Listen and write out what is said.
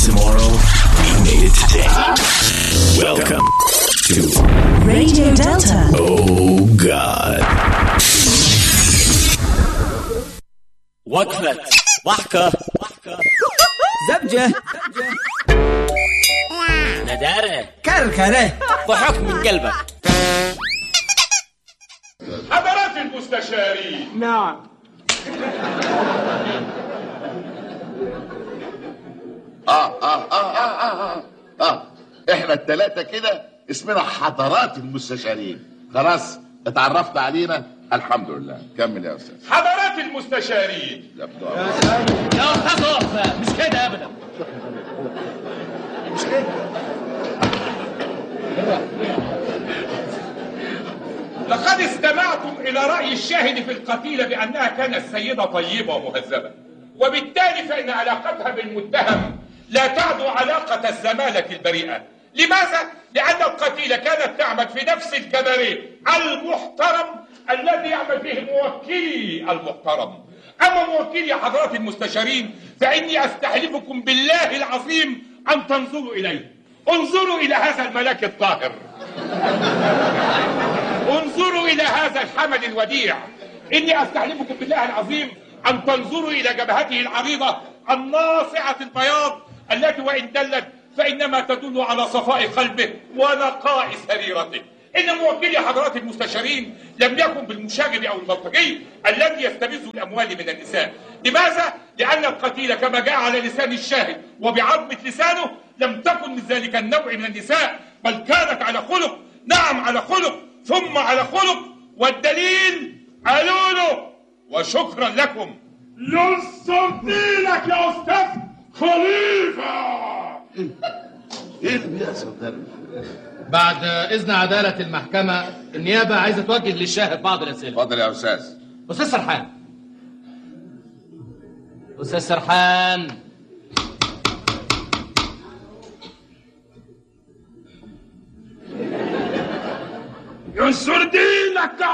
tomorrow, we made it today. Welcome to Radio Delta. Oh God. وقفة ضحكة زبجة ندارة كركرة ضحك من قلبك حضرات المستشارين نعم آه آه آه آه آه آه آه إحنا التلاتة كده اسمنا حضرات المستشارين خلاص اتعرفت علينا الحمد لله كمل يا أستاذ حضرات المستشارين يا بتوع يا أستاذ وقفة مش كده أبدا لقد استمعتم إلى رأي الشاهد في القتيلة بأنها كانت سيدة طيبة ومهذبة وبالتالي فإن علاقتها بالمتهم لا تعدو علاقة الزمالة البريئة لماذا؟ لأن القتيلة كانت تعمل في نفس الكباريه المحترم الذي يعمل فيه موكلي المحترم أما موكلي حضرات المستشارين فإني أستحلفكم بالله العظيم أن تنظروا إليه انظروا إلى هذا الملاك الطاهر انظروا إلى هذا الحمل الوديع إني أستحلفكم بالله العظيم أن تنظروا إلى جبهته العريضة الناصعة البياض التي وإن دلت فإنما تدل على صفاء قلبه ونقاء سريرته إن موكلي حضرات المستشارين لم يكن بالمشاغب أو البلطجي الذي يستبز الأموال من النساء لماذا؟ لأن القتيل كما جاء على لسان الشاهد وبعظمة لسانه لم تكن من ذلك النوع من النساء بل كانت على خلق نعم على خلق ثم على خلق والدليل قالوا له وشكرا لكم يستمدينك يا أستاذ خليفة إيه اللي بيحصل ده؟ بعد إذن عدالة المحكمة النيابة عايزة توجه للشاهد بعض الأسئلة اتفضل يا أستاذ أستاذ سرحان أستاذ سرحان ينصر دينك يا